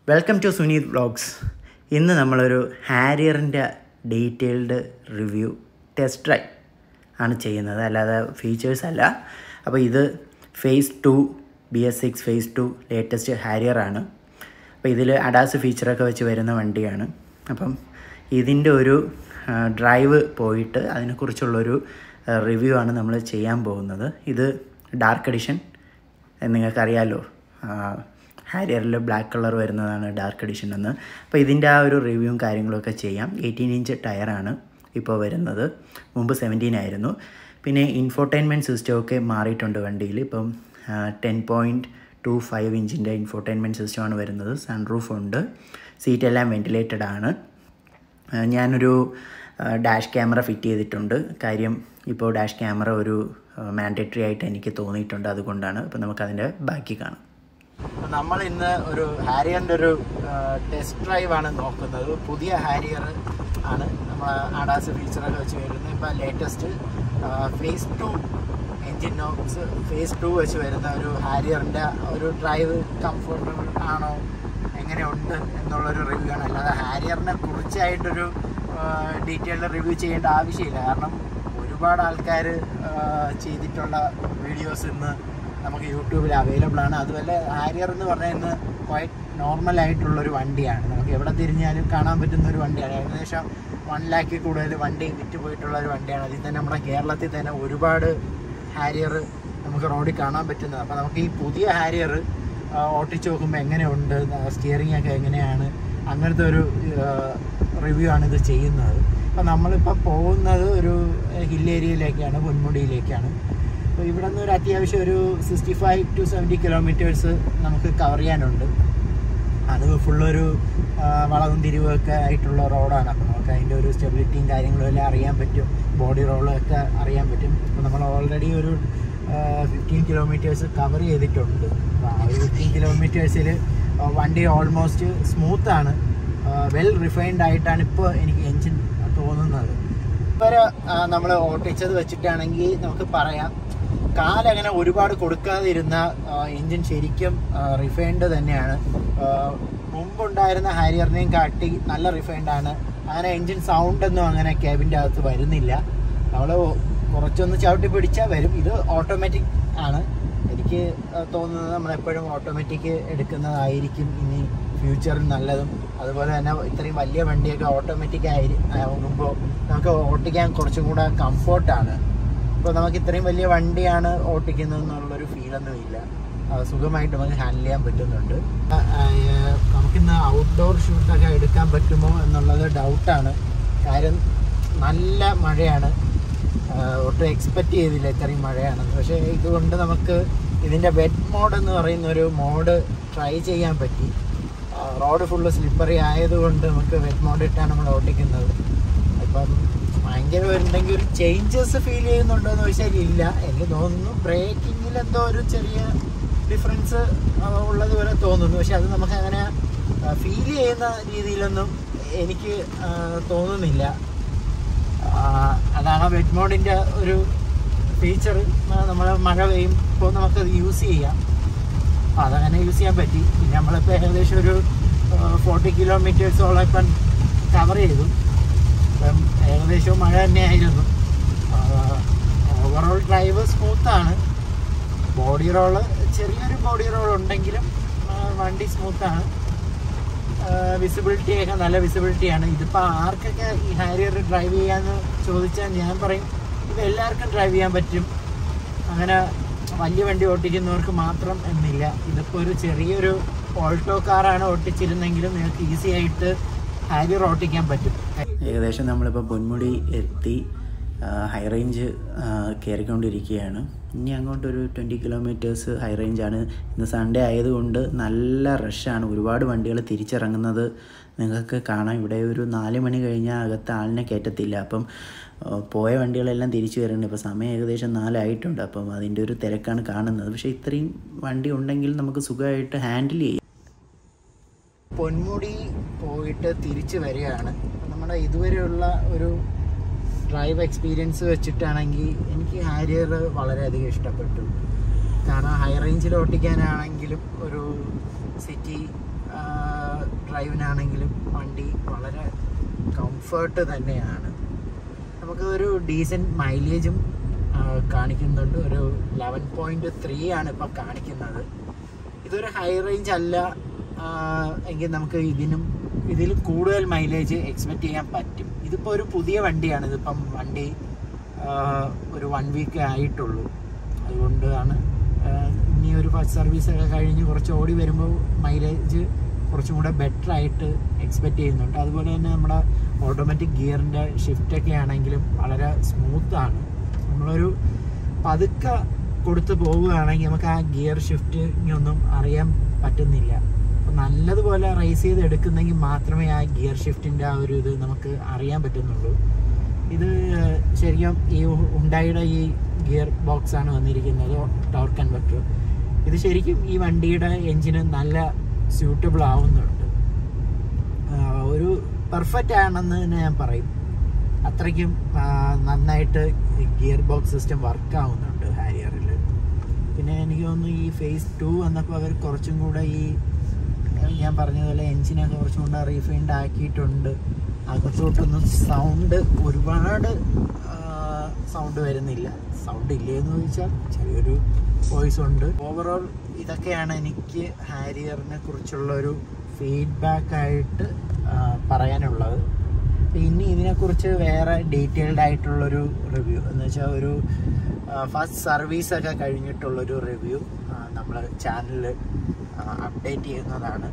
welcome to Suneeth vlogs ഇന്ന് നമ്മളൊരു ഹാരിയറിൻ്റെ ഡീറ്റെയിൽഡ് റിവ്യൂ ടെസ്റ്റ് ഡ്രൈവ് ആണ് ചെയ്യുന്നത് അല്ലാതെ ഫീച്ചേഴ്സ് അല്ല അപ്പോൾ ഇത് phase two B S six phase two latest Harrier ആണ് അപ്പോൾ ഇതിൽ അഡാസ് ഫീച്ചറൊക്കെ വെച്ച് വരുന്ന വണ്ടിയാണ് അപ്പം ഇതിൻ്റെ ഒരു ഡ്രൈവ് പോയിട്ട് അതിനെക്കുറിച്ചുള്ളൊരു റിവ്യൂ ആണ് നമ്മൾ ചെയ്യാൻ പോകുന്നത് ഇത് ഡാർക്ക് എഡിഷൻ നിങ്ങൾക്കറിയാമല്ലോ ഹാരിയറിൽ ബ്ലാക്ക് കളർ വരുന്നതാണ് ഡാർക്ക് എഡിഷൻ എന്ന് അപ്പോൾ ഇതിൻ്റെ ആ ഒരു റിവ്യൂവും കാര്യങ്ങളൊക്കെ ചെയ്യാം എയ്റ്റീൻ ഇഞ്ച് ടയറാണ് ഇപ്പോൾ വരുന്നത് മുമ്പ് സെവൻറ്റീൻ ആയിരുന്നു പിന്നെ ഇൻഫോർടൈൻമെൻറ്റ് സിസ്റ്റമൊക്കെ മാറിയിട്ടുണ്ട് വണ്ടിയിൽ ഇപ്പം ടെൻ പോയിൻറ്റ് ടു ഫൈവ് ഇഞ്ചിൻ്റെ ഇൻഫോർടൈൻമെൻറ്റ് സിസ്റ്റമാണ് വരുന്നത് സൺറൂഫ് ഉണ്ട് സീറ്റെല്ലാം വെൻറ്റിലേറ്റഡ് ആണ് ഞാനൊരു ഡാഷ് ക്യാമറ ഫിറ്റ് ചെയ്തിട്ടുണ്ട് കാര്യം ഇപ്പോൾ ഡാഷ് ക്യാമറ ഒരു മാൻഡേറ്ററി ആയിട്ട് എനിക്ക് തോന്നിയിട്ടുണ്ട് അതുകൊണ്ടാണ് അപ്പോൾ നമുക്കതിൻ്റെ ബാക്കി കാണാം നമ്മൾ ഇന്ന് ഒരു ഹാരിയറിൻ്റെ ഒരു ടെസ്റ്റ് ഡ്രൈവ് ആണ് നോക്കുന്നത് പുതിയ ഹാരിയർ ആണ് നമ്മൾ ആഡാസ് ഫീച്ചറൊക്കെ വെച്ച് വരുന്നത് ഇപ്പോൾ latest phase two engine NOx phase two വെച്ച് വരുന്ന ഒരു ഹാരിയറിൻ്റെ ഒരു ഡ്രൈവ് കംഫർട്ടബിൾ ആണോ എങ്ങനെയുണ്ട് എന്നുള്ളൊരു റിവ്യൂ ആണ് അല്ലാതെ ഹാരിയറിനെ കുറിച്ചായിട്ടൊരു ഡീറ്റെയിൽഡ് റിവ്യൂ ചെയ്യേണ്ട ആവശ്യമില്ല കാരണം ഒരുപാട് ആൾക്കാർ ചെയ്തിട്ടുള്ള വീഡിയോസ് ഇന്ന് നമുക്ക് യൂട്യൂബിൽ അവൈലബിൾ ആണ് അതുപോലെ ഹാരിയർ എന്ന് പറഞ്ഞാൽ ഇന്ന് ക്വൈറ്റ് നോർമൽ ആയിട്ടുള്ളൊരു വണ്ടിയാണ് നമുക്ക് എവിടെ തിരിഞ്ഞാലും കാണാൻ പറ്റുന്ന ഒരു വണ്ടിയാണ് ഏകദേശം വൺ ലാക്കിൽ കൂടുതൽ വണ്ടി വിറ്റ് പോയിട്ടുള്ള ഒരു വണ്ടിയാണ് അതിൽ തന്നെ നമ്മുടെ കേരളത്തിൽ തന്നെ ഒരുപാട് ഹാരിയർ നമുക്ക് റോഡിൽ കാണാൻ പറ്റുന്നത് അപ്പോൾ നമുക്ക് ഈ പുതിയ ഹാരിയർ ഓട്ടിച്ച് നോക്കുമ്പോൾ എങ്ങനെയുണ്ട് സ്റ്റിയറിംഗ് ഒക്കെ എങ്ങനെയാണ് അങ്ങനത്തെ ഒരു റിവ്യൂ ആണ് ഇത് ചെയ്യുന്നത് അപ്പോൾ നമ്മളിപ്പോൾ പോകുന്നത് ഒരു ഹിൽ ഏരിയയിലേക്കാണ് പൊന്മുടിയിലേക്കാണ് അപ്പോൾ ഇവിടെ നിന്ന് ഒരു അത്യാവശ്യം ഒരു sixty five to seventy kilometres നമുക്ക് കവർ ചെയ്യാനുണ്ട് അത് ഫുള്ളൊരു വളവും തിരിവൊക്കെ ആയിട്ടുള്ള റോഡാണ് അപ്പോൾ നമുക്ക് അതിൻ്റെ ഒരു സ്റ്റെബിലിറ്റിയും കാര്യങ്ങളും എല്ലാം അറിയാൻ പറ്റും ബോഡി റോളും ഒക്കെ അറിയാൻ പറ്റും അപ്പോൾ നമ്മൾ ഓൾറെഡി ഒരു ഫിഫ്റ്റീൻ കിലോമീറ്റേഴ്സ് കവർ ചെയ്തിട്ടുണ്ട് അപ്പോൾ ആ ഒരു ഫിഫ്റ്റീൻ കിലോമീറ്റേഴ്സിൽ വണ്ടി ഓൾമോസ്റ്റ് സ്മൂത്താണ് വെൽ റിഫൈൻഡ് ആയിട്ടാണ് ഇപ്പോൾ എനിക്ക് എൻജിൻ തോന്നുന്നത് ഇവരെ നമ്മൾ ഓട്ടിച്ചത് വെച്ചിട്ടാണെങ്കിൽ നമുക്ക് പറയാം കാലങ്ങനെ ഒരുപാട് കൊടുക്കാതിരുന്ന എൻജിൻ ശരിക്കും റിഫൈൻഡ് തന്നെയാണ് മുമ്പുണ്ടായിരുന്ന ഹാരിയറിനെയും കാട്ടി നല്ല റിഫൈൻഡ് ആണ് അങ്ങനെ എൻജിൻ സൗണ്ട് ഒന്നും അങ്ങനെ ക്യാബിൻ്റെ അകത്ത് വരുന്നില്ല നമ്മൾ കുറച്ചൊന്ന് ചവിട്ടി പിടിച്ചാൽ വരും ഇത് ഓട്ടോമാറ്റിക് ആണ് എനിക്ക് തോന്നുന്നത് നമ്മളെപ്പോഴും ഓട്ടോമാറ്റിക് എടുക്കുന്നതായിരിക്കും ഇനി ഫ്യൂച്ചറിൽ നല്ലതും അതുപോലെ തന്നെ ഇത്രയും വലിയ വണ്ടിയൊക്കെ ഓട്ടോമാറ്റിക് ആയി ആകുമ്പോൾ നമുക്ക് ഓട്ടിക്കാൻ കുറച്ചും കൂടെ കംഫോർട്ടാണ് ഇപ്പോൾ നമുക്ക് ഇത്രയും വലിയ വണ്ടിയാണ് ഓട്ടിക്കുന്നതെന്നുള്ളൊരു ഫീലൊന്നും ഇല്ല സുഖമായിട്ട് നമുക്ക് ഹാൻഡിൽ ചെയ്യാൻ പറ്റുന്നുണ്ട് നമുക്കിന്ന് ഔട്ട്ഡോർ ഷൂട്ടൊക്കെ എടുക്കാൻ പറ്റുമോ എന്നുള്ളത് ഡൗട്ടാണ് കാര്യം നല്ല മഴയാണ് ഒട്ടും എക്സ്പെക്റ്റ് ചെയ്തില്ല ഇത്രയും മഴയാണെന്ന് പക്ഷേ ഇതുകൊണ്ട് നമുക്ക് ഇതിൻ്റെ വെറ്റ് മോഡ് എന്ന് പറയുന്ന ഒരു മോഡ് ട്രൈ ചെയ്യാൻ പറ്റി റോഡ് ഫുള്ള് സ്ലിപ്പറി ആയതുകൊണ്ട് നമുക്ക് വെറ്റ് മോഡ് ഇട്ടാണ് നമ്മൾ ഓട്ടിക്കുന്നത് ഇപ്പം ഭയങ്കര ഉണ്ടെങ്കിൽ ഒരു ചേഞ്ചസ് ഫീൽ ചെയ്യുന്നുണ്ടോ എന്ന് ചോദിച്ചാൽ ഇല്ല എനിക്ക് തോന്നുന്നു ബ്രേക്കിങ്ങിൽ എന്തോ ഒരു ചെറിയ ഡിഫറൻസ് ഉള്ളതുപോലെ തോന്നുന്നു പക്ഷെ അത് നമുക്ക് അങ്ങനെ ഫീൽ ചെയ്യുന്ന രീതിയിലൊന്നും എനിക്ക് തോന്നുന്നില്ല അതാണ് വെറ്റ് മോഡിൻ്റെ ഒരു ഫീച്ചർ നമ്മൾ മഴ പെയ്യുമ്പോൾ നമുക്കത് യൂസ് ചെയ്യാം അതങ്ങനെ യൂസ് ചെയ്യാൻ പറ്റി പിന്നെ നമ്മളിപ്പോൾ ഏകദേശം ഒരു ഫോർട്ടി കിലോമീറ്റേഴ്സോളം ഇപ്പം കവർ ചെയ്തു ഇപ്പം ഏകദേശം മഴ തന്നെയായിരുന്നു ഓവറോൾ ഡ്രൈവ് സ്മൂത്താണ് ബോഡി റോള് ചെറിയൊരു ബോഡി റോൾ ഉണ്ടെങ്കിലും വണ്ടി സ്മൂത്താണ് വിസിബിലിറ്റി ഒക്കെ നല്ല വിസിബിലിറ്റിയാണ് ഇതിപ്പോൾ ആർക്കൊക്കെ ഈ ഹാരിയർ ഡ്രൈവ് ചെയ്യാന്ന് ചോദിച്ചാൽ ഞാൻ പറയും ഇത് എല്ലാവർക്കും ഡ്രൈവ് ചെയ്യാൻ പറ്റും അങ്ങനെ വലിയ വണ്ടി ഓട്ടിക്കുന്നവർക്ക് മാത്രം എന്നില്ല ഇതിപ്പോൾ ഒരു ചെറിയൊരു ഓൾട്ടോ കാറാണ് ഓട്ടിച്ചിരുന്നെങ്കിലും നിങ്ങൾക്ക് ഈസി ആയിട്ട് ഹാരിയർ ഓട്ടിക്കാൻ പറ്റും ഏകദേശം നമ്മളിപ്പോൾ പൊന്മുടി എത്തി ഹൈ റേഞ്ച് കയറിക്കൊണ്ടിരിക്കുകയാണ് ഇനി അങ്ങോട്ടൊരു ട്വൻറ്റി കിലോമീറ്റേഴ്സ് ഹൈ റേഞ്ചാണ് ഇന്ന് സൺഡേ ആയതുകൊണ്ട് നല്ല റഷാണ് ഒരുപാട് വണ്ടികൾ തിരിച്ചിറങ്ങുന്നത് നിങ്ങൾക്ക് കാണാം ഇവിടെ ഒരു നാല് മണി കഴിഞ്ഞാൽ അകത്ത് ആളിനെ കയറ്റത്തില്ല അപ്പം പോയ വണ്ടികളെല്ലാം തിരിച്ചു വരുന്നുണ്ട് ഇപ്പോൾ സമയം ഏകദേശം നാലായിട്ടുണ്ട് അപ്പം അതിൻ്റെ ഒരു തിരക്കാണ് കാണുന്നത് പക്ഷേ ഇത്രയും വണ്ടി ഉണ്ടെങ്കിൽ നമുക്ക് സുഖമായിട്ട് ഹാൻഡിൽ ചെയ്യാം പൊന്മുടി പോയിട്ട് തിരിച്ചു വരികയാണ് നമ്മുടെ ഇതുവരെയുള്ള ഒരു ഡ്രൈവ് എക്സ്പീരിയൻസ് വെച്ചിട്ടാണെങ്കിൽ എനിക്ക് ഹാരിയർ വളരെയധികം ഇഷ്ടപ്പെട്ടു കാരണം ഹൈ റേഞ്ചിൽ ഓട്ടിക്കാനാണെങ്കിലും ഒരു സിറ്റി ഡ്രൈവിനാണെങ്കിലും വണ്ടി വളരെ കംഫർട്ട് തന്നെയാണ് നമുക്ക് ഒരു ഡീസൻറ്റ് മൈലേജും കാണിക്കുന്നുണ്ട് ഒരു ലെവൻ പോയിൻറ്റ് ത്രീ ആണ് ഇപ്പം കാണിക്കുന്നത് ഇതൊരു ഹൈ റേഞ്ച് അല്ല ആ, എങ്കിൽ നമുക്ക് ഇതിനും ഇതിൽ കൂടുതൽ മൈലേജ് എക്സ്പെക്റ്റ് ചെയ്യാൻ പറ്റും ഇതിപ്പോൾ ഒരു പുതിയ വണ്ടിയാണ് ഇതിപ്പം വണ്ടി ആ, ഒരു വൺ വീക്ക് ആയിട്ടുള്ളൂ അതുകൊണ്ടാണ് ആ, ഇനി ഒരു ഫസ്റ്റ് സർവീസ് ഒക്കെ കഴിഞ്ഞ് കുറച്ച് ഓടി വരുമ്പോൾ മൈലേജ് കുറച്ചും കൂടെ ബെറ്റർ ആയിട്ട് എക്സ്പെക്റ്റ് ചെയ്യുന്നുണ്ട് അതുപോലെ തന്നെ നമ്മുടെ ഓട്ടോമാറ്റിക് ഗിയറിൻ്റെ ഷിഫ്റ്റൊക്കെ ആണെങ്കിലും വളരെ സ്മൂത്താണ് നമ്മളൊരു പതുക്കെ കൊടുത്ത് പോവുകയാണെങ്കിൽ നമുക്ക് ആ ഗിയർ ഷിഫ്റ്റിംഗ് ഒന്നും അറിയാൻ പറ്റുന്നില്ല അപ്പോൾ നല്ലതുപോലെ റേസ് ചെയ്ത് എടുക്കുന്നെങ്കിൽ മാത്രമേ ആ ഗിയർ ഷിഫ്റ്റിൻ്റെ ആ ഒരു ഇത് നമുക്ക് അറിയാൻ പറ്റുന്നുള്ളൂ ഇത് ശരിക്കും ഈ ഉണ്ടായുടെ ഈ ഗിയർ ബോക്സ് ആണ് വന്നിരിക്കുന്നത് ടവർ കൺവെർട്ടർ ഇത് ശരിക്കും ഈ വണ്ടിയുടെ എഞ്ചിന് നല്ല സ്യൂട്ടബിൾ ആവുന്നുണ്ട് ആ, ഒരു പെർഫെക്റ്റ് ആണെന്ന് തന്നെ ഞാൻ പറയും അത്രയ്ക്കും ആ, നന്നായിട്ട് ഗിയർ ബോക്സ് സിസ്റ്റം വർക്ക് ആവുന്നുണ്ട് ഹാരിയറിൽ പിന്നെ എനിക്ക് തോന്നുന്നു ഈ ഫേസ് ടു വന്നപ്പോൾ അവർ കുറച്ചും കൂടെ ഈ ഏഹ്, ഞാൻ പറഞ്ഞതുപോലെ എൻജിനൊക്കെ കുറച്ചും കൂടെ റീഫൈൻഡ് ആക്കിയിട്ടുണ്ട് അകത്തോട്ടൊന്നും സൗണ്ട് ഒരുപാട് സൗണ്ട് വരുന്നില്ല സൗണ്ട് ഇല്ലേന്ന് ചോദിച്ചാൽ ചെറിയൊരു വോയിസ് ഉണ്ട് ഓവറോൾ ഇതൊക്കെയാണ് എനിക്ക് ഹാരിയറിനെ കുറിച്ചുള്ള ഒരു ഫീഡ്ബാക്ക് ആയിട്ട് ആ, പറയാനുള്ളത് ഇനി ഇതിനെക്കുറിച്ച് വേറെ ഡീറ്റെയിൽഡ് ആയിട്ടുള്ളൊരു റിവ്യൂ എന്ന് വെച്ചാൽ ഒരു ഫസ്റ്റ് സർവീസ് ഒക്കെ കഴിഞ്ഞിട്ടുള്ളൊരു റിവ്യൂ നമ്മൾ ചാനലിൽ അപ്ഡേറ്റ് ചെയ്യുന്നതാണ്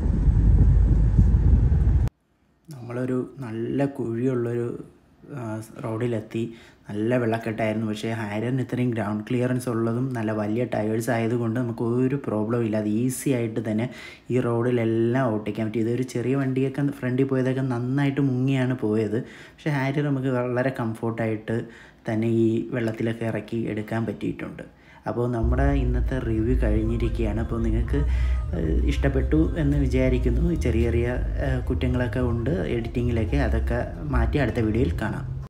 നമ്മളൊരു നല്ല കുഴിയുള്ളൊരു ആ, റോഡിലെത്തി നല്ല വെള്ളക്കെട്ടായിരുന്നു പക്ഷേ ഹാരിയറിന് ഇത്രയും ഗ്രൗണ്ട് ക്ലിയറൻസ് ഉള്ളതും നല്ല വലിയ ടയേഴ്സ് ആയതുകൊണ്ട് നമുക്ക് ഒരു പ്രോബ്ലം ഇല്ലാതെ ഈസി ആയിട്ട് തന്നെ ഈ റോഡിലെല്ലാം ഓട്ടിക്കാൻ പറ്റി ഇതൊരു ചെറിയ വണ്ടിയൊക്കെ ഫ്രണ്ടിൽ പോയതൊക്കെ നന്നായിട്ട് മുങ്ങിയാണ് പോയത് പക്ഷേ ഹാരിയർ നമുക്ക് വളരെ കംഫോർട്ടായിട്ട് തന്നെ ഈ വെള്ളത്തിലൊക്കെ ഇറക്കി എടുക്കാൻ പറ്റിയിട്ടുണ്ട് അപ്പോൾ നമ്മുടെ ഇന്നത്തെ റിവ്യൂ കഴിഞ്ഞിരിക്കുകയാണ് അപ്പോൾ നിങ്ങൾക്ക് ഏഹ്, ഇഷ്ടപ്പെട്ടു എന്ന് വിചാരിക്കുന്നു ചെറിയ ചെറിയ ഏഹ്, കുറ്റങ്ങളൊക്കെ ഉണ്ട് എഡിറ്റിങ്ങിലൊക്കെ അതൊക്കെ മാറ്റി അടുത്ത വീഡിയോയിൽ കാണാം